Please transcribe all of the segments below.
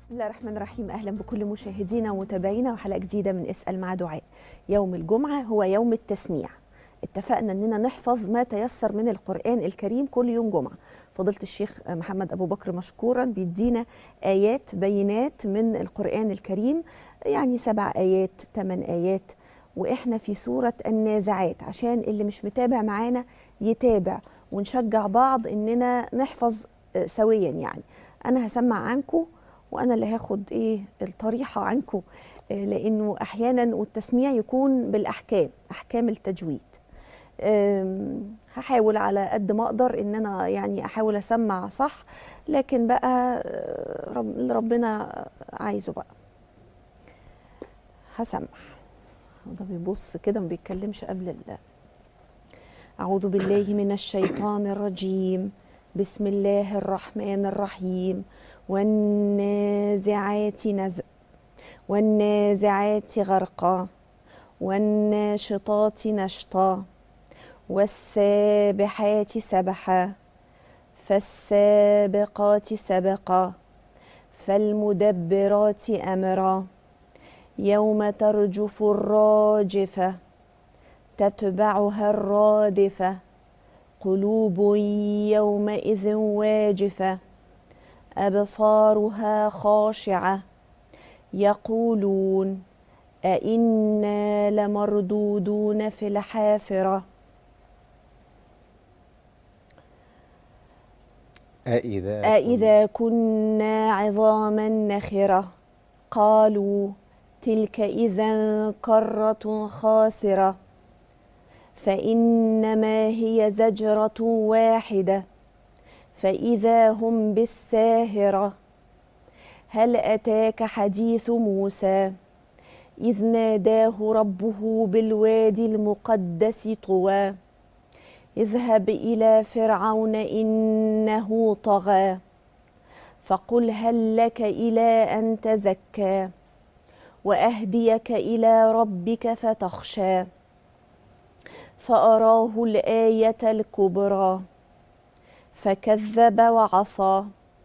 بسم الله الرحمن الرحيم اهلا بكل مشاهدينا ومتابعينا وحلقه جديده من اسال مع دعاء يوم الجمعه هو يوم التسميع اتفقنا اننا نحفظ ما تيسر من القران الكريم كل يوم جمعه فضيله الشيخ محمد ابو بكر مشكورا بيدينا ايات بينات من القران الكريم يعني سبع ايات ثمان ايات واحنا في سوره النازعات عشان اللي مش متابع معانا يتابع ونشجع بعض اننا نحفظ سويا يعني انا هسمع عنكم وانا اللي هاخد ايه الطريحه عنكم لانه احيانا والتسميع يكون بالاحكام احكام التجويد هحاول على قد ما اقدر ان انا يعني احاول اسمع صح لكن بقى رب ربنا عايزه بقى هسمع ده بيبص كده ما بيتكلمش قبل ال أعوذ بالله من الشيطان الرجيم بسم الله الرحمن الرحيم والنازعات نزع والنازعات غرقا والناشطات نشطا والسابحات سبحا فالسابقات سبقا فالمدبرات امرا يوم ترجف الراجفه تتبعها الرادفه قلوب يومئذ واجفه ابصارها خاشعه يقولون ائنا لمردودون في الحافره أإذا أإذا كنا عظاما نخرة قالوا تلك إذا كرة خاسرة فإنما هي زجرة واحدة فإذا هم بالساهرة هل أتاك حديث موسى إذ ناداه ربه بالوادي المقدس طوى اذهب إلى فرعون إنه طغى فقل هل لك إلى أن تزكى وأهديك إلى ربك فتخشى فأراه الآية الكبرى فكذب وعصى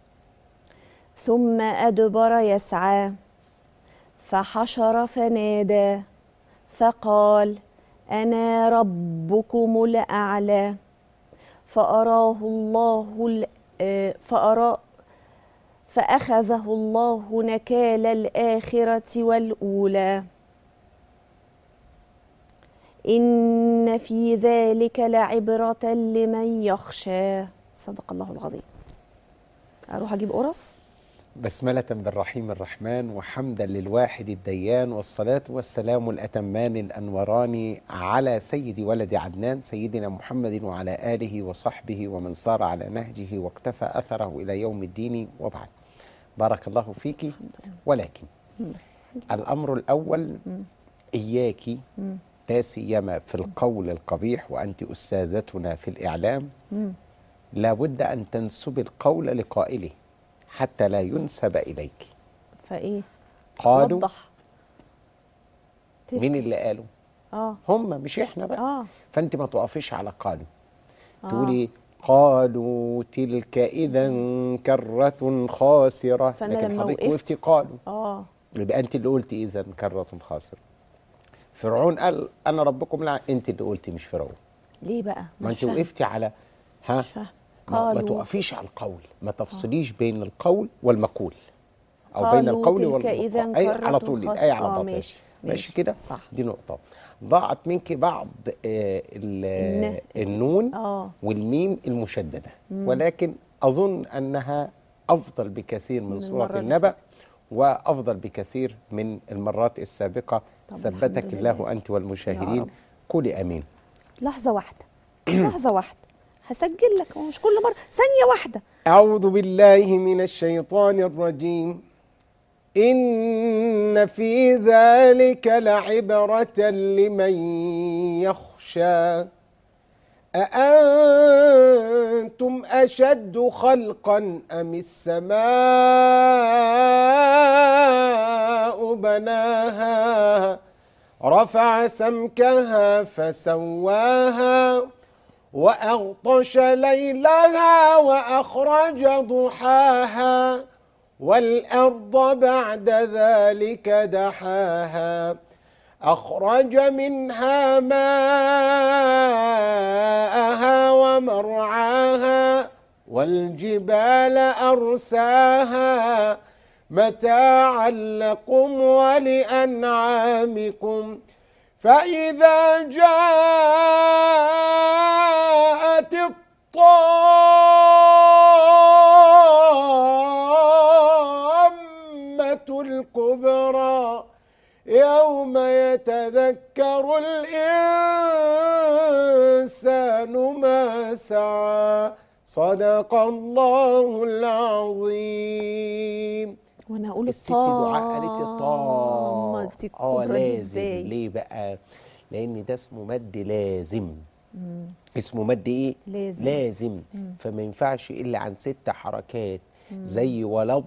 ثم أدبر يسعى فحشر فنادى فقال أنا ربكم الأعلى فأراه الله فأرى فأخذه الله نكال الآخرة والأولى إن في ذلك لعبرة لمن يخشى صدق الله العظيم أروح أجيب قرص بسملة بالرحيم الرحمن وحمدا للواحد الديان والصلاة والسلام الأتمان الأنوران على سيد ولد عدنان سيدنا محمد وعلى آله وصحبه ومن صار على نهجه واقتفى أثره إلى يوم الدين وبعد بارك الله فيك ولكن الأمر الأول إياك لا سيما في القول القبيح وأنت أستاذتنا في الإعلام لابد أن تنسب القول لقائله حتى لا ينسب إليك فإيه قالوا وضح مين اللي قالوا آه هم مش إحنا بقى آه فأنت ما تقفيش على قالوا آه. تقولي قالوا تلك إذا كرة خاسرة فأنا لكن لما حضرتك وقفت- وقفتي قالوا آه يبقى أنت اللي قلتي إذا كرة خاسرة فرعون قال أنا ربكم لا أنت اللي قلتي مش فرعون ليه بقى ما مش أنت فاهمة. وقفتي على ها مش فاهمة ما, ما قالوا تقفيش على القول ما تفصليش بين القول والمقول او بين قالوا القول تلك والمقول إذا أي كرة على طول خاسرة. الايه على آه، بعض ماشي، ماشي ماشي، كده صح. دي نقطه ضاعت منك بعض آه ال- الن- النون آه والميم المشدده ولكن اظن انها افضل بكثير من من سوره المرة اللي النبأ فاتت. وافضل بكثير من المرات السابقه طب ثبتك الحمد الله لله. انت يا والمشاهدين رب. قولي امين لحظة واحدة لحظة واحدة هسجل لك هو مش كل مرة ثانية واحدة أعوذ بالله من الشيطان الرجيم إن في ذلك لعبرة لمن يخشى أأنتم أشد خلقا أم السماء بناها رفع سمكها فسواها وأغطش ليلها وأخرج ضحاها والأرض بعد ذلك دحاها أخرج منها ماءها ومرعاها والجبال أرساها متاعا لكم ولأنعامكم فإذا جاءت الطامة الكبرى يوم يتذكر الإنسان ما سعى صدق الله العظيم وانا اقول الست دعاء قالت الطامة الطام دي اه الكبرى دي لازم ازاي ليه بقى لان ده اسمه مد لازم اسمه مد ايه لازم. لازم فما ينفعش الا عن ست حركات زي ولا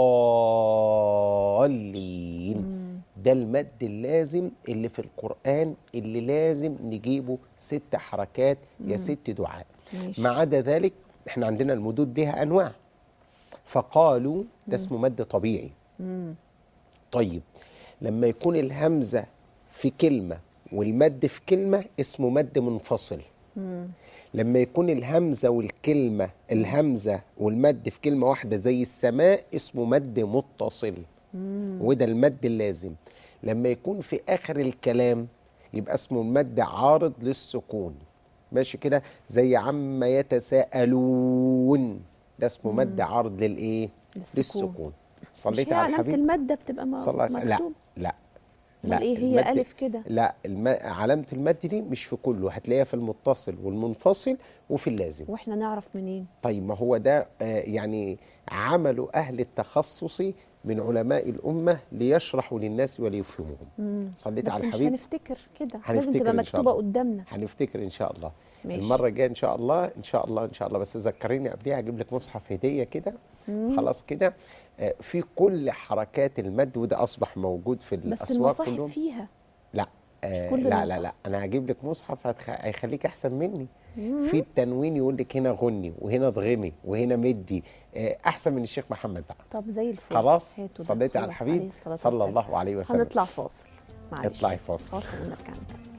الضالين ده المد اللازم اللي في القرآن اللي لازم نجيبه ست حركات يا ست دعاء ماشي. ما عدا ذلك احنا عندنا المدود ليها انواع فقالوا ده اسمه مد طبيعي طيب لما يكون الهمزة في كلمة والمد في كلمة اسمه مد منفصل لما يكون الهمزة والكلمة الهمزة والمد في كلمة واحدة زي السماء اسمه مد متصل وده المد اللازم لما يكون في آخر الكلام يبقى اسمه المد عارض للسكون ماشي كده زي عما يتساءلون ده اسمه مد عارض للإيه للسكون. للسكون مش صليت هي على علامة الحبيب المادة بتبقى م- صلى الله عليه وسلم لا مكتوب لا أمال إيه هي المد- ألف كده؟ لا الم... علامة المد دي مش في كله هتلاقيها في المتصل والمنفصل وفي اللازم واحنا نعرف منين طيب ما هو ده آه يعني عمل أهل التخصص من علماء الأمة ليشرحوا للناس وليفهموهم صليت بس على مش الحبيب هنفتكر كده لازم هنفتكر تبقى إن شاء مكتوبة الله. قدامنا هنفتكر إن شاء الله ماشي. المرة الجاية إن شاء الله إن شاء الله إن شاء الله بس ذكريني قبليها هجيب لك مصحف هدية كده خلاص كده آه، في كل حركات المد وده أصبح موجود في بس الأسواق المصاحف كلهم فيها لا آه كل لا لا المصحف. لا انا هجيب لك مصحف هتخ... هيخليك احسن مني في التنوين يقول لك هنا غني وهنا ضغمي وهنا مدي آه احسن من الشيخ محمد بقى طب زي الفل خلاص هاتوا ده. صليت على خلاص، الحبيب عليه الصلاة صلى والسلام. الله عليه وسلم هنطلع فاصل معلش اطلعي فاصل. فاصل ونرجع نكمل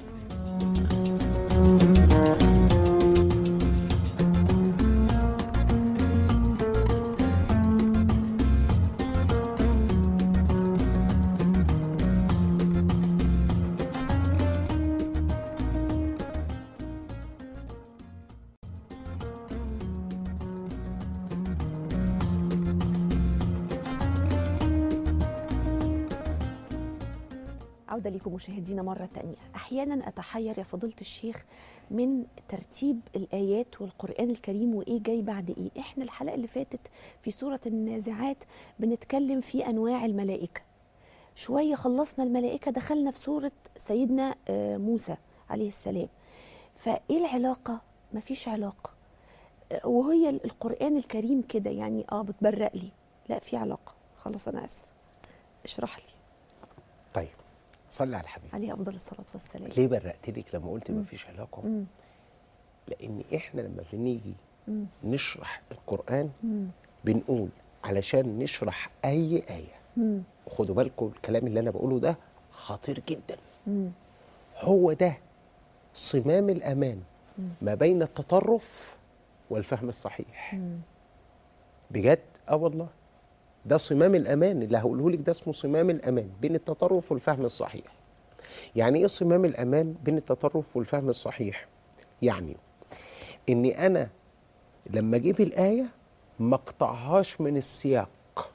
عودة لكم مشاهدينا مرة تانية أحيانا أتحير يا فضيلة الشيخ من ترتيب الآيات والقرآن الكريم وإيه جاي بعد إيه إحنا الحلقة اللي فاتت في سورة النازعات بنتكلم في أنواع الملائكة شوية خلصنا الملائكة دخلنا في سورة سيدنا آه، موسى عليه السلام فإيه العلاقة؟ مفيش علاقة آه، وهي القرآن الكريم كده يعني اه بتبرق لي لا في علاقة خلاص أنا آسف اشرح لي طيب صلي على الحبيب عليه افضل الصلاه والسلام ليه برقت لك لما قلت ما فيش علاقه مم. لان احنا لما بنيجي مم. نشرح القران مم. بنقول علشان نشرح اي ايه مم. خدوا بالكم الكلام اللي انا بقوله ده خطير جدا مم. هو ده صمام الامان ما بين التطرف والفهم الصحيح مم. بجد اه والله ده صمام الامان اللي هقوله لك ده اسمه صمام الامان بين التطرف والفهم الصحيح يعني ايه صمام الامان بين التطرف والفهم الصحيح يعني اني انا لما اجيب الايه ما اقطعهاش من السياق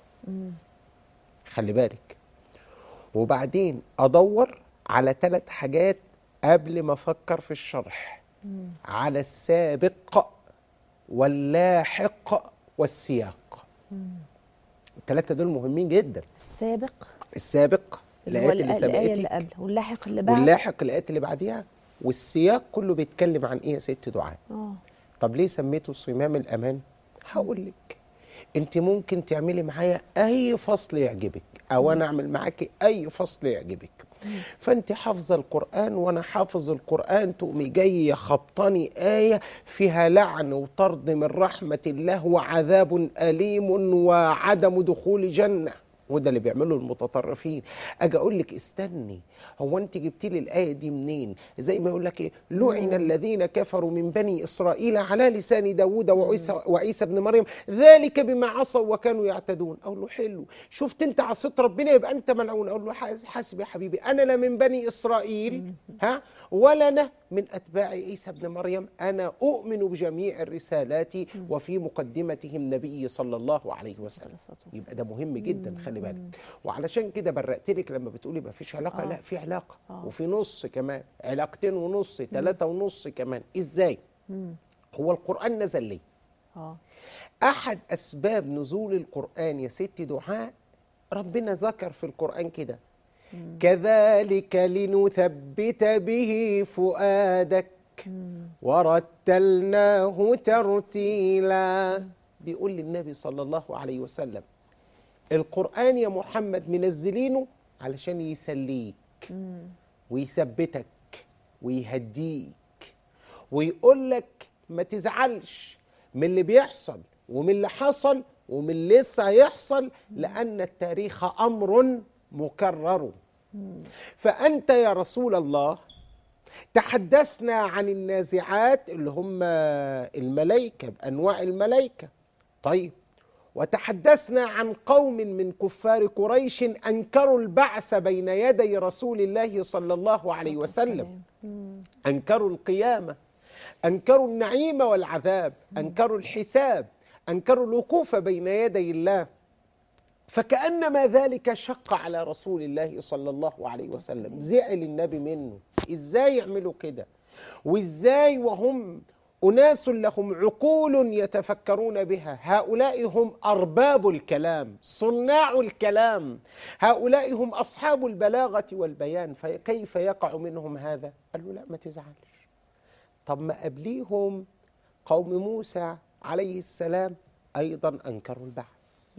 خلي بالك وبعدين ادور على ثلاث حاجات قبل ما افكر في الشرح على السابق واللاحق والسياق الثلاثه دول مهمين جدا السابق السابق اللي هو الايات اللي الآ- الآية اللي سبقتك قبل واللاحق اللي بعد واللاحق الايات اللي بعديها والسياق كله بيتكلم عن ايه يا ست دعاء اه طب ليه سميته صمام الامان هقول لك انت ممكن تعملي معايا اي فصل يعجبك او انا اعمل معاكي اي فصل يعجبك فانت حافظه القران وانا حافظ القران تقومي جايه خبطاني ايه فيها لعن وطرد من رحمه الله وعذاب اليم وعدم دخول جنه وده اللي بيعمله المتطرفين اجي اقول لك استني هو انت جبت لي الايه دي منين زي ما يقول لك ايه لعن الذين كفروا من بني اسرائيل على لسان داوود وعيسى وعيسى ابن مريم ذلك بما عصوا وكانوا يعتدون اقول له حلو شفت انت عصيت ربنا يبقى انت ملعون اقول له حاس- حاسب يا حبيبي انا لا من بني اسرائيل ها ولا انا من اتباع عيسى ابن مريم انا اؤمن بجميع الرسالات وفي مقدمتهم نبي صلى الله عليه وسلم يبقى ده مهم جدا خلي بالك وعلشان كده برقت لك لما بتقولي ما فيش علاقه آه. لا في علاقه آه. وفي نص كمان علاقتين ونص ثلاثه ونص كمان ازاي هو القران نزل ليه اه احد اسباب نزول القران يا ستي دعاء ربنا ذكر في القران كده كذلك لنثبت به فؤادك ورتلناه ترتيلا بيقول للنبي صلى الله عليه وسلم القرآن يا محمد منزلينه علشان يسليك ويثبتك ويهديك ويقول لك ما تزعلش من اللي بيحصل ومن اللي حصل ومن اللي لسه هيحصل لأن التاريخ أمر مكرر فأنت يا رسول الله تحدثنا عن النازعات اللي هم الملائكة بأنواع الملائكة طيب وتحدثنا عن قوم من كفار قريش أنكروا البعث بين يدي رسول الله صلى الله عليه وسلم أنكروا القيامة أنكروا النعيم والعذاب أنكروا الحساب أنكروا الوقوف بين يدي الله فكأنما ذلك شق على رسول الله صلى الله عليه وسلم زعل النبي منه إزاي يعملوا كده وإزاي وهم أناس لهم عقول يتفكرون بها هؤلاء هم أرباب الكلام صناع الكلام هؤلاء هم أصحاب البلاغة والبيان فكيف يقع منهم هذا قال له لا ما تزعلش طب ما قبليهم قوم موسى عليه السلام أيضا أنكروا البعث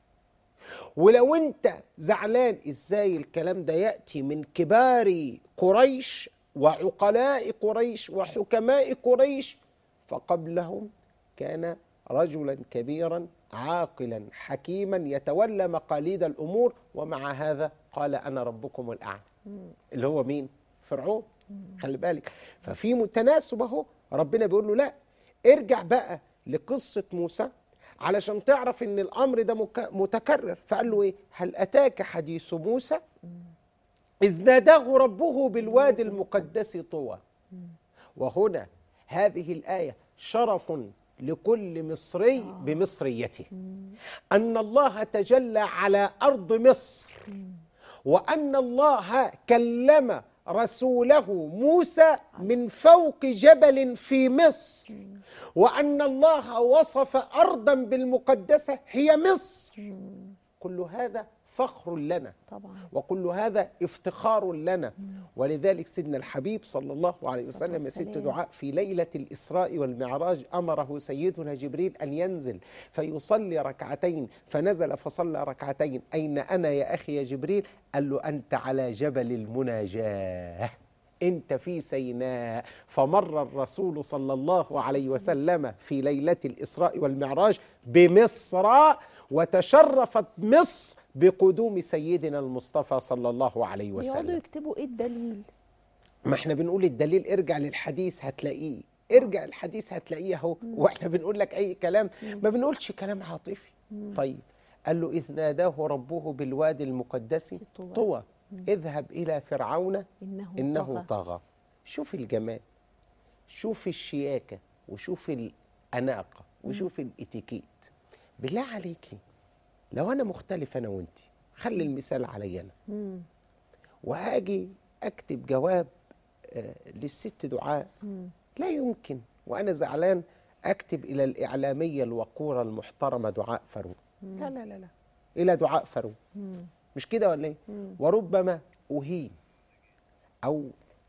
ولو انت زعلان ازاي الكلام ده ياتي من كبار قريش وعقلاء قريش وحكماء قريش فقبلهم كان رجلا كبيرا عاقلا حكيما يتولى مقاليد الامور ومع هذا قال انا ربكم الاعلى اللي هو مين فرعون خلي بالك ففي متناسب اهو ربنا بيقول له لا ارجع بقى لقصه موسى علشان تعرف ان الامر ده مك- متكرر فقال له ايه هل اتاك حديث موسى اذ ناداه ربه بالوادي المقدس طوى وهنا هذه الايه شرف لكل مصري بمصريته ان الله تجلى على ارض مصر وان الله كلم رسوله موسى من فوق جبل في مصر وان الله وصف ارضا بالمقدسه هي مصر كل هذا فخر لنا طبعا وكل هذا افتخار لنا ولذلك سيدنا الحبيب صلى الله عليه الصلاة وسلم يا ست والسلام. دعاء في ليلة الإسراء والمعراج أمره سيدنا جبريل أن ينزل فيصلي ركعتين فنزل فصلى ركعتين أين أنا يا أخي يا جبريل قال له أنت على جبل المناجاة انت في سيناء فمر الرسول صلى الله عليه وسلم في ليله الاسراء والمعراج بمصر وتشرفت مصر بقدوم سيدنا المصطفى صلى الله عليه يقعدوا وسلم يكتبوا ايه الدليل ما احنا بنقول الدليل ارجع للحديث هتلاقيه ارجع الحديث هتلاقيه اهو واحنا بنقول لك اي كلام ما بنقولش كلام عاطفي طيب قال له اذ ناداه ربه بالوادي المقدس طوى. طوى اذهب الى فرعون انه, انه طغى. طغى شوف الجمال شوف الشياكه وشوف الاناقه وشوف الاتيكيت بالله عليكي لو انا مختلف انا وانت خلي المثال علي انا مم. وهاجي اكتب جواب آه، للست دعاء مم. لا يمكن وانا زعلان اكتب الى الاعلاميه الوقوره المحترمه دعاء فاروق لا لا لا لا الى دعاء فاروق مم. مش كده ولا ايه مم. وربما اهين او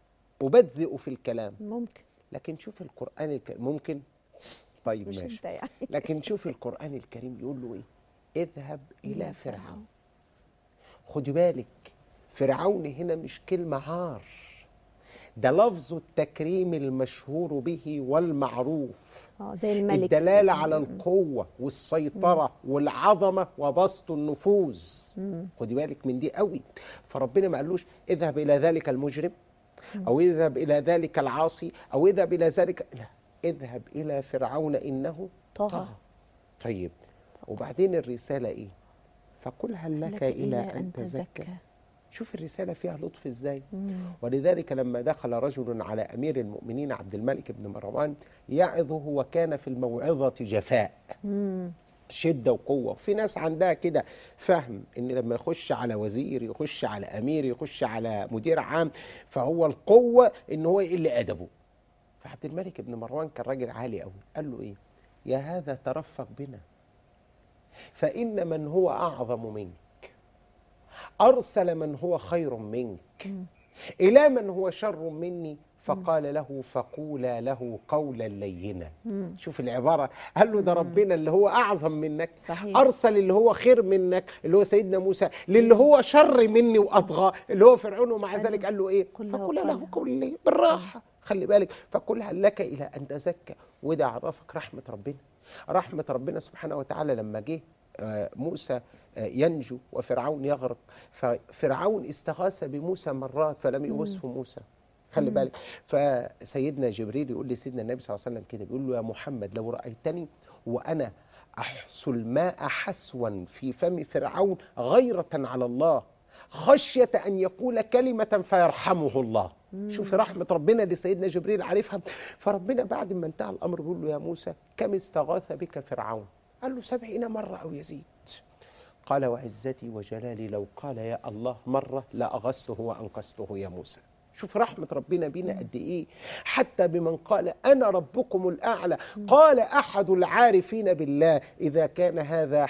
ابذئ في الكلام ممكن لكن شوف القران الكريم ممكن طيب مش ماشي انت يعني لكن شوف القرآن الكريم يقول له إيه اذهب إلى فرعون خدي بالك فرعون هنا مش كلمة عار ده لفظ التكريم المشهور به والمعروف اه زي الملك الدلالة مثلاً. على القوة والسيطرة والعظمة وبسط النفوذ خدي بالك من دي قوي فربنا ما قالوش اذهب إلى ذلك المجرم أو اذهب إلى ذلك العاصي أو اذهب إلى ذلك لا اذهب إلى فرعون إنه طغى. طيب وبعدين الرسالة إيه فقل هل لك إلى أن تزكى شوف الرسالة فيها لطف ازاي ولذلك لما دخل رجل على أمير المؤمنين عبد الملك بن مروان يعظه وكان في الموعظة جفاء شدة وقوة وفي ناس عندها كده فهم ان لما يخش على وزير يخش على امير يخش على مدير عام فهو القوة ان هو يقل ادبه فعبد الملك بن مروان كان راجل عالي قوي قال له ايه يا هذا ترفق بنا فإن من هو أعظم منك أرسل من هو خير منك إلى من هو شر مني فقال له فقولا له قولا لينا شوف العبارة قال له ده ربنا اللي هو أعظم منك صحيح. أرسل اللي هو خير منك اللي هو سيدنا موسى للي هو شر مني وأطغى اللي هو فرعون ومع ذلك قال له إيه قل له فقولا له قولا. قولا لينا بالراحة خلي بالك فقل هل لك إلى أن تزكى وده عرفك رحمة ربنا رحمة ربنا سبحانه وتعالى لما جه آه، موسى آه، ينجو وفرعون يغرق ففرعون استغاث بموسى مرات فلم يغثه موسى خلي بالك فسيدنا جبريل يقول لسيدنا النبي صلى الله عليه وسلم كده بيقول له يا محمد لو رأيتني وأنا أحسو الماء حسوا في فم فرعون غيرة على الله خشية أن يقول كلمة فيرحمه الله شوف رحمة ربنا لسيدنا جبريل عارفها فربنا بعد ما انتهى الأمر بيقول له يا موسى كم استغاث بك فرعون قال له سبعين مرة أو يزيد قال وعزتي وجلالي لو قال يا الله مرة لأغثته وأنقذته يا موسى شوف رحمة ربنا بينا قد إيه حتى بمن قال أنا ربكم الأعلى قال أحد العارفين بالله إذا كان هذا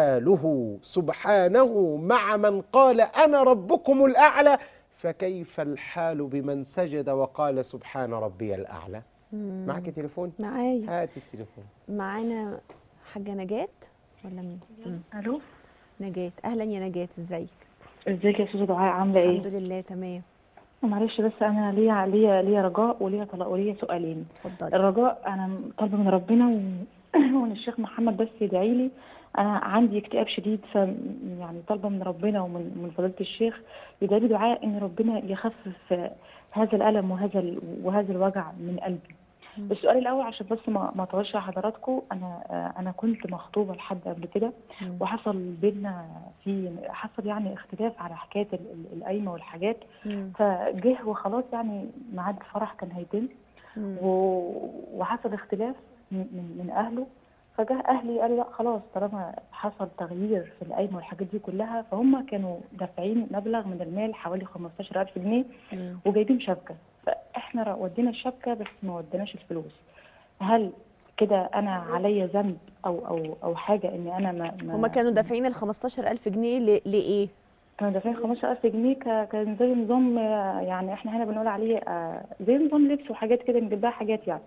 حاله سبحانه مع من قال أنا ربكم الأعلى فكيف الحال بمن سجد وقال سبحان ربي الأعلى معك تليفون معايا هات التليفون معانا حاجة نجاة ولا مين؟ مم. الو نجاة أهلا يا نجاة ازيك؟ ازيك يا استاذه دعاء عامله الحمد ايه لله تمام معلش بس انا ليا ليا ليا رجاء وليا طلاق وليا سؤالين اتفضلي الرجاء انا طالبه من ربنا و... وان الشيخ محمد بس يدعي لي انا عندي اكتئاب شديد ف يعني طالبه من ربنا ومن من فضيله الشيخ يدعي لي دعاء ان ربنا يخفف هذا الالم وهذا ال... وهذا الوجع من قلبي السؤال الاول عشان بس ما ما اطولش على حضراتكم انا آه، انا كنت مخطوبه لحد قبل كده مم. وحصل بينا في حصل يعني اختلاف على حكايه ال- ال- القايمه والحاجات مم. فجه وخلاص يعني ميعاد الفرح كان هيتم مم. و- وحصل اختلاف من, من, من اهله فجاه اهلي قالوا لا خلاص طالما حصل تغيير في القايمه والحاجات دي كلها فهم كانوا دافعين مبلغ من المال حوالي 15000 جنيه مم. وجايبين شبكه فاحنا ر- ودينا الشبكه بس ما وديناش الفلوس هل كده انا عليا ذنب او او او حاجه ان انا ما, ما هما كانوا دافعين ال 15000 جنيه ل- لإيه؟ كانوا دافعين 15000 جنيه ك- كان زي نظام آه، يعني احنا هنا بنقول عليه آه، زي نظام لبس وحاجات كده نجيب لها حاجات يعني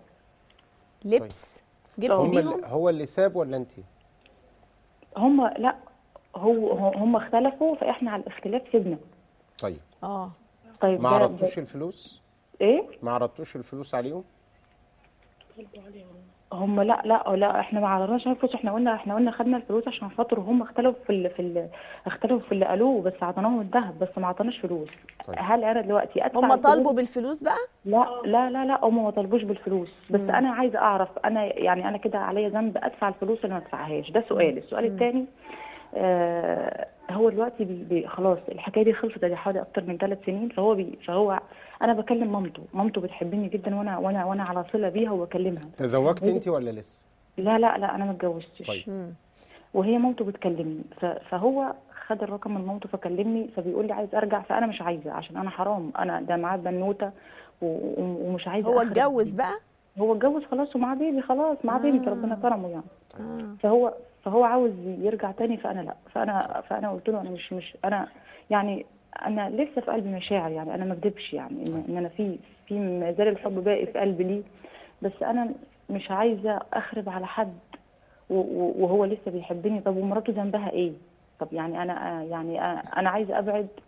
لبس جبتي هم هم بيهم؟ اللي هو اللي ساب ولا أنت؟ هم لا هو هو- هم اختلفوا فاحنا على الاختلاف سيبنا طيب اه طيب ما ده- عرضتوش ده- الفلوس؟ ايه ما عرضتوش الفلوس عليهم؟ هم لا لا لا احنا ما عرضناش الفلوس احنا قلنا احنا قلنا خدنا الفلوس عشان خاطر هم اختلفوا في ال في ال اختلفوا في اللي قالوه بس اعطيناهم الذهب بس ما اعطيناش فلوس طيب. هل انا دلوقتي ادفع هما الفلوس؟ طالبوا بالفلوس بقى؟ لا لا لا لا هم ما طالبوش بالفلوس بس مم. انا عايزه اعرف انا يعني انا كده عليا ذنب ادفع الفلوس اللي ما ادفعهاش ده سؤال السؤال الثاني آه هو دلوقتي بي بي خلاص الحكايه دي خلصت دي حوالي اكتر من ثلاث سنين فهو بي فهو انا بكلم مامته مامته بتحبني جدا وانا وانا وانا على صله بيها وبكلمها تزوجت أنت ولا لسه؟ لا لا لا انا ما اتجوزتش طيب. مم. وهي مامته بتكلمني ف- فهو خد الرقم من مامته فكلمني فبيقول لي عايز ارجع فانا مش عايزه عشان انا حرام انا ده معاه بنوته و- و- ومش عايزه هو أخرب اتجوز بيه. بقى؟ هو اتجوز خلاص ومعاه بيبي خلاص معاه بنت آه. ربنا كرمه يعني اه فهو فهو عاوز يرجع تاني فانا لا فانا فانا قلت له انا مش مش انا يعني انا لسه في قلبي مشاعر يعني انا ما اكذبش يعني ان, إن انا في في ما زال الحب باقي في قلبي ليه بس انا مش عايزه اخرب على حد و- و- وهو لسه بيحبني طب ومراته ذنبها ايه طب يعني انا يعني انا عايزه ابعد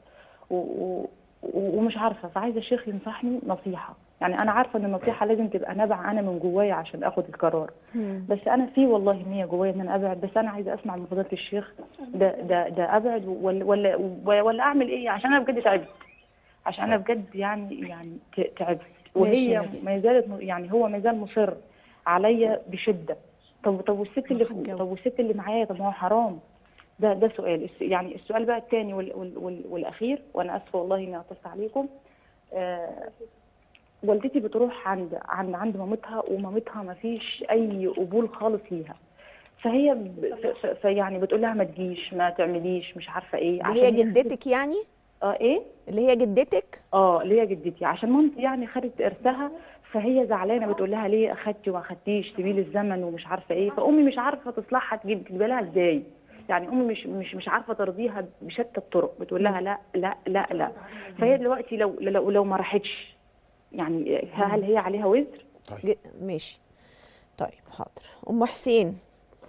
و... و... ومش عارفه فعايزه الشيخ ينصحني نصيحه يعني انا عارفه ان النصيحه لازم تبقى نابعه انا من جوايا عشان اخد القرار بس انا في والله نيه جوايا ان انا ابعد بس انا عايزه اسمع من فضيله الشيخ ده ده ده ابعد ولا ولا ولا اعمل ايه عشان انا بجد تعبت عشان انا بجد يعني يعني ت- تعبت ماشي يا وهي نبيل. ما زالت م- يعني هو ما زال مصر عليا بشده طب طب والست اللي هتجوز. طب والست اللي معايا طب ما هو حرام ده ده سؤال الس- يعني السؤال بقى الثاني وال وال وال والاخير وانا اسفه والله اني اتصلت عليكم آه والدتي بتروح عند عند عند مامتها ومامتها ما فيش اي قبول خالص ليها فهي ب- ف- ف- فيعني بتقول لها ما تجيش ما تعمليش مش عارفه ايه اللي هي عشان جدتك يعني اه ايه اللي هي جدتك اه اللي هي جدتي عشان مامتي يعني خدت ارثها فهي زعلانه بتقول لها ليه اخدتي وما اخدتيش سبيل الزمن ومش عارفه ايه فامي مش عارفه تصلحها تجيب تجيبها لها ازاي يعني امي مش مش مش عارفه ترضيها بشتى الطرق بتقول لها لا لا لا لا فهي دلوقتي لو لو لو ما راحتش يعني هل هي عليها وزر؟ طيب ج- ماشي طيب حاضر ام حسين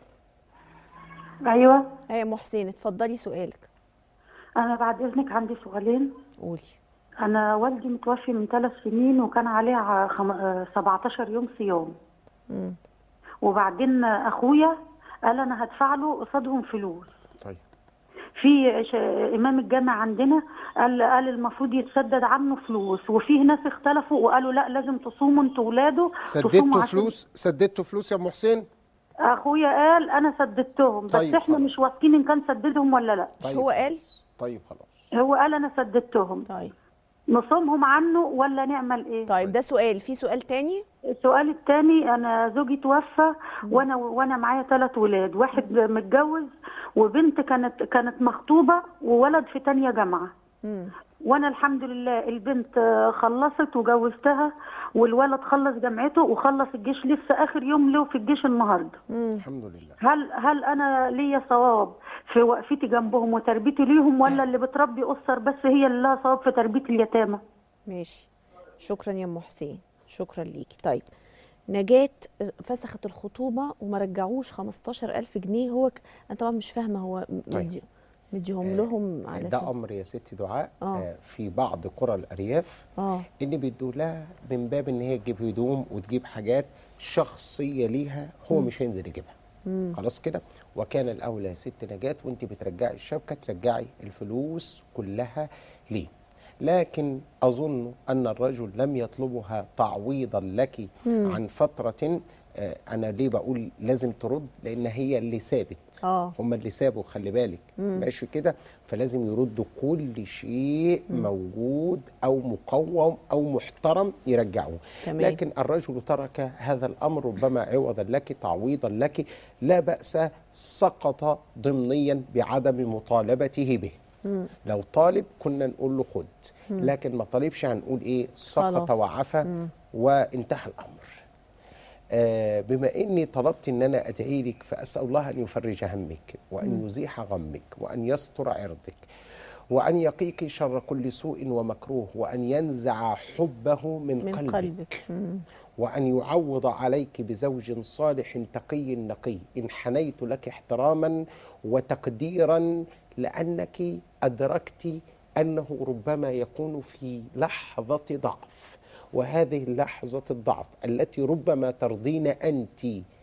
ايوه هي ام حسين اتفضلي سؤالك انا بعد اذنك عندي سؤالين قولي انا والدي متوفي من ثلاث سنين وكان عليه ع- خم... آه، 17 يوم صيام مم. وبعدين اخويا قال انا هدفع له قصادهم فلوس طيب في ش... امام الجامع عندنا قال قال المفروض يتسدد عنه فلوس وفيه ناس اختلفوا وقالوا لا لازم تصوموا انتوا ولاده تصوموا سددتوا عشان- فلوس سددتوا فلوس يا ام حسين اخويا قال انا سددتهم بس طيب، احنا خلاص. مش واثقين ان كان سددهم ولا لا مش هو قال طيب خلاص هو قال انا سددتهم طيب نصومهم عنه ولا نعمل ايه طيب ده سؤال في سؤال تاني السؤال الثاني انا زوجي توفى وانا وانا معايا ثلاث ولاد واحد متجوز وبنت كانت كانت مخطوبه وولد في تانية جامعه مم. وانا الحمد لله البنت آه، خلصت وجوزتها والولد خلص جامعته وخلص الجيش لسه اخر يوم له في الجيش النهارده الحمد لله هل هل انا ليا صواب في وقفتي جنبهم وتربيتي ليهم ولا اللي بتربي اسر بس هي اللي لها صواب في تربيه اليتامى ماشي شكرا يا ام حسين شكرا ليكي طيب نجاة فسخت الخطوبة وما رجعوش 15000 جنيه هو ك... أنا طبعا مش فاهمة هو طيب. مدي مديهم لهم على ده سبيل- امر يا ستي دعاء آه. آه في بعض قرى الارياف اه ان بيدوا لها من باب ان هي تجيب هدوم وتجيب حاجات شخصيه ليها هو مش هينزل يجيبها خلاص كده وكان الاولى يا ست نجاة وانت بترجعي الشبكه ترجعي الفلوس كلها ليه لكن اظن ان الرجل لم يطلبها تعويضا لك عن فتره آه، انا ليه بقول لازم ترد لان هي اللي سابت اه هم اللي سابوا خلي بالك ماشي كده فلازم يردوا كل شيء موجود او مقوم او محترم يرجعوه تمام. لكن الرجل ترك هذا الامر ربما عوضا لك تعويضا لك لا باس سقط ضمنيا بعدم مطالبته به لو طالب كنا نقول له خد لكن ما طالبش هنقول ايه سقط خلاص. وعفى وانتهى الامر آه، بما اني طلبت ان انا ادعي لك فاسال الله ان يفرج همك وان يزيح غمك وان يستر عرضك وان يقيك شر كل سوء ومكروه وان ينزع حبه من, من قلبك, قلبك مم. وأن يعوض عليك بزوج صالح تقي نقي إن حنيت لك احتراما وتقديرا لأنك أدركت أنه ربما يكون في لحظة ضعف وهذه اللحظة الضعف التي ربما ترضين أنت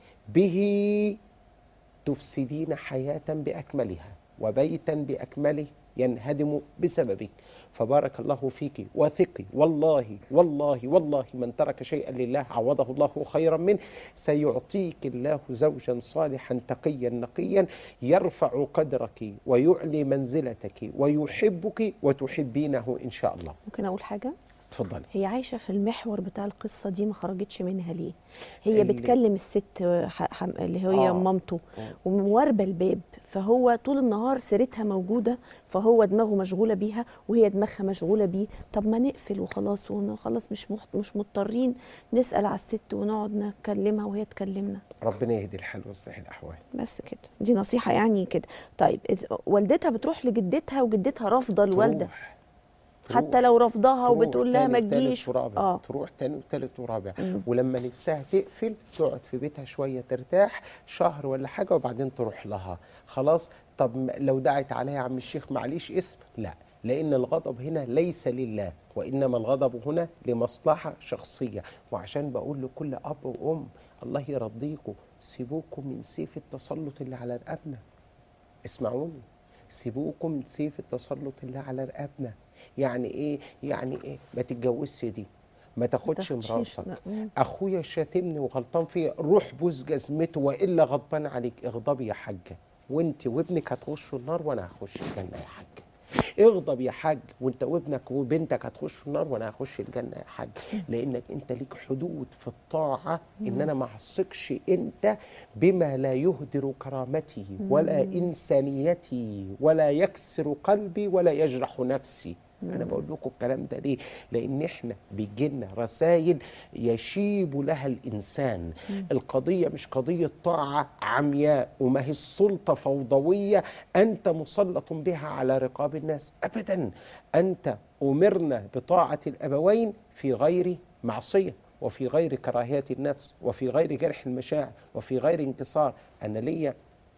به تفسدين حياة بأكملها وبيتا بأكمله ينهدم بسببك فبارك الله فيك وثقي والله والله والله من ترك شيئا لله عوضه الله خيرا منه سيعطيك الله زوجا صالحا تقيا نقيا يرفع قدرك ويعلي منزلتك ويحبك وتحبينه إن شاء الله ممكن أقول حاجة تفضلي هي عايشة في المحور بتاع القصة دي ما خرجتش منها ليه هي اللي- بتكلم الست ح- حم- اللي هي آه. مامته آه. ومواربة الباب فهو طول النهار سيرتها موجودة فهو دماغه مشغولة بيها وهي دماغها مشغولة بيه طب ما نقفل وخلاص وخلاص مش مخ- مش مضطرين نسأل على الست ونقعد نكلمها وهي تكلمنا ربنا يهدي الحال ويصلح الأحوال بس كده دي نصيحة يعني كده طيب إذ- والدتها بتروح لجدتها وجدتها رافضة الوالدة تروح- حتى تروح. لو رفضها تروح وبتقول لها تاني ما وتالت تجيش ورابع اه تروح تاني وتالت ورابع ولما نفسها تقفل تقعد في بيتها شويه ترتاح شهر ولا حاجه وبعدين تروح لها خلاص طب م- لو دعت عليها يا عم الشيخ معليش اسم لا لان الغضب هنا ليس لله وانما الغضب هنا لمصلحه شخصيه وعشان بقول لكل اب وام الله يرضيكم سيبوكم من سيف التسلط اللي على رقبنا اسمعوني سيبوكم من سيف التسلط اللي على رقبنا يعني ايه يعني ايه ما تتجوزش دي ما تاخدش تاخدش- مراتك مم. اخويا شاتمني وغلطان فيا روح بوس جزمته والا غضبان عليك اغضبي يا حاجه وانت وابنك هتخشوا النار وانا هخش الجنه يا حاجه اغضب يا حاج وانت وابنك وبنتك هتخشوا النار وانا هخش الجنه يا حاج لانك انت ليك حدود في الطاعه ان انا ما اعصكش انت بما لا يهدر كرامتي ولا انسانيتي ولا يكسر قلبي ولا يجرح نفسي انا بقول لكم الكلام ده ليه لان احنا بيجي لنا رسائل يشيب لها الانسان القضيه مش قضيه طاعه عمياء وما هي السلطه فوضويه انت مسلط بها على رقاب الناس ابدا انت امرنا بطاعه الابوين في غير معصيه وفي غير كراهيه النفس وفي غير جرح المشاعر وفي غير انكسار انا ليا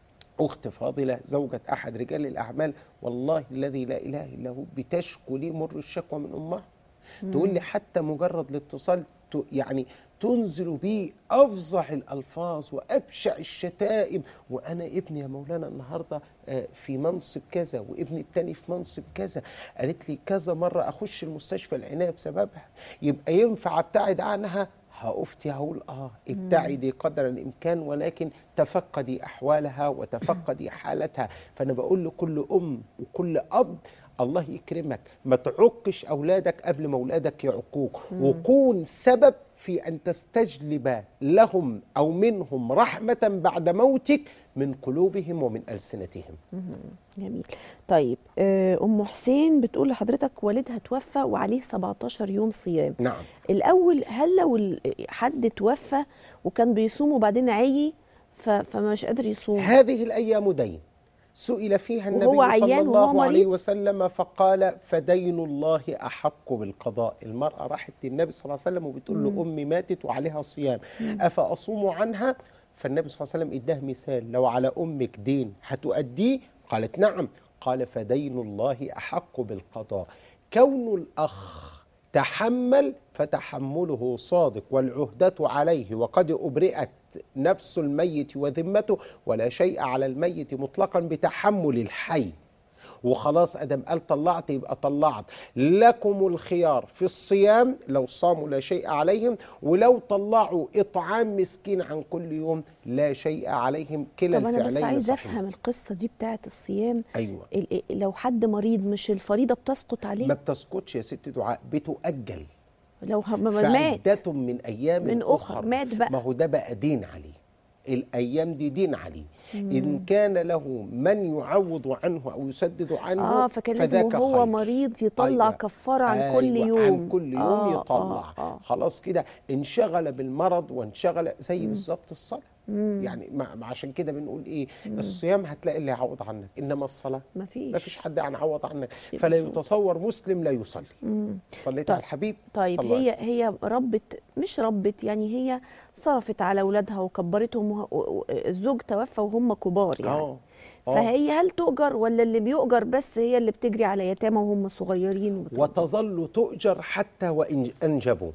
أخت فاضلة زوجة أحد رجال الأعمال والله الذي لا إله إلا هو بتشكو لي مر الشكوى من أمها تقول لي حتى مجرد الاتصال ت- يعني تنزل بي أفظع الألفاظ وأبشع الشتائم وأنا ابني يا مولانا النهاردة آه، في منصب كذا وابني التاني في منصب كذا قالت لي كذا مرة أخش المستشفى العناية بسببها يبقى ينفع أبتعد عنها هأفتي هقول اه ابتعدي قدر الامكان ولكن تفقدي احوالها وتفقدي حالتها فانا بقول لكل ام وكل اب الله يكرمك ما تعقش اولادك قبل ما اولادك يعقوك وكون سبب في ان تستجلب لهم او منهم رحمه بعد موتك من قلوبهم ومن السنتهم جميل طيب آه، ام حسين بتقول لحضرتك والدها توفى وعليه 17 يوم صيام نعم الاول هل لو ال- حد توفى وكان بيصوم وبعدين عي ف- فمش قادر يصوم هذه الايام دين سئل فيها النبي وهو صلى عيان وهو الله عليه مريض؟ وسلم فقال فدين الله احق بالقضاء المراه راحت للنبي صلى الله عليه وسلم وبتقول له امي ماتت وعليها صيام افاصوم عنها فالنبي صلى الله عليه وسلم اداه مثال لو على امك دين هتؤديه قالت نعم قال فدين الله احق بالقضاء كون الاخ تحمل فتحمله صادق والعهدة عليه وقد أبرئت نفس الميت وذمته ولا شيء على الميت مطلقا بتحمل الحي وخلاص ادم قال طلعت يبقى طلعت لكم الخيار في الصيام لو صاموا لا شيء عليهم ولو طلعوا اطعام مسكين عن كل يوم لا شيء عليهم كلا طب انا بس الفعلين عايزه صحيح. افهم القصه دي بتاعه الصيام ايوه ال- ال- لو حد مريض مش الفريضه بتسقط عليه ما بتسقطش يا ست دعاء بتؤجل لو ه- ما- ما- مات فعدة من أيام من أخر، مات بقى. ما هو ده بقى دين عليه الأيام دي دين عليه إن كان له من يعوض عنه أو يسدد عنه اه فكان لازم فذاك وهو خير. مريض يطلع أيوة. كفاره عن كل أيوة، يوم عن كل يوم آه، يطلع آه آه. خلاص كده انشغل بالمرض وانشغل زي بالظبط الصلاة يعني ما ما عشان كده بنقول ايه الصيام هتلاقي اللي يعوض عنك انما الصلاه مفيش. ما فيش حد هيعوض عنك يبقى فلا صوم. يتصور مسلم لا يصلي صليت طيب. على الحبيب طيب صلى الله عليه هي هي ربت مش ربت يعني هي صرفت على اولادها وكبرتهم وه- و- و- الزوج توفى وهم كبار يعني اه آه. فهي هل تؤجر ولا اللي بيؤجر بس هي اللي بتجري على يتامى وهم صغيرين وبت- وتظل تؤجر حتى وإن أنجبوا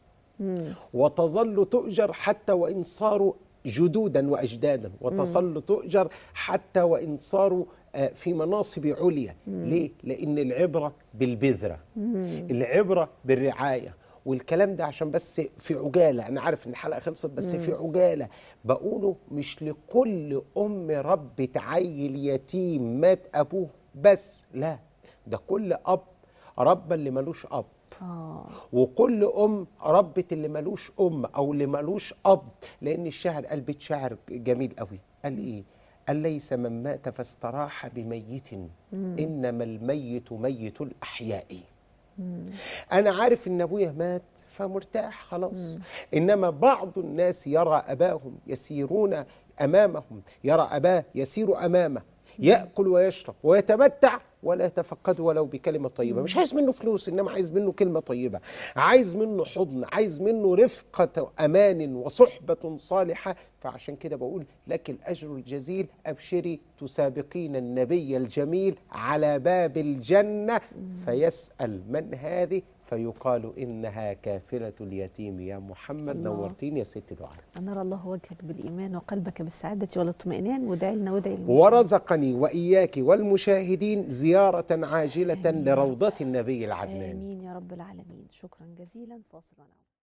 وتظل تؤجر حتى وإن صاروا جدودا وأجدادا وتظل تؤجر حتى وإن صاروا آه، في مناصب عليا ليه؟ لأن العبرة بالبذرة العبرة بالرعاية والكلام ده عشان بس في عجالة أنا عارف إن الحلقة خلصت بس في عجالة بقوله مش لكل أم ربت عيل يتيم مات أبوه بس لا ده كل أب ربى اللي ملوش أب اه وكل ام ربت اللي ملوش ام او اللي ملوش اب لان الشاعر قال بيت شعر جميل قوي قال ايه قال ليس من مات فاستراح بميت انما الميت ميت الاحياء انا عارف ان ابويا مات فمرتاح خلاص انما بعض الناس يرى اباهم يسيرون امامهم يرى اباه يسير امامه ياكل ويشرب ويتمتع ولا يتفقده ولو بكلمه طيبه مش عايز منه فلوس انما عايز منه كلمه طيبه عايز منه حضن عايز منه رفقه امان وصحبه صالحه فعشان كده بقول لك الاجر الجزيل ابشري تسابقين النبي الجميل على باب الجنه فيسال من هذه فيقال انها كافله اليتيم يا محمد الله. نورتيني يا ست دعاء أن نرى الله وجهك بالإيمان وقلبك بالسعادة والاطمئنان وادعي لنا وادعي للمسلمين. ورزقني واياك والمشاهدين زياره عاجله آمين. لروضه النبي العدنان آمين يا رب العالمين شكرا جزيلا فاصل ونعود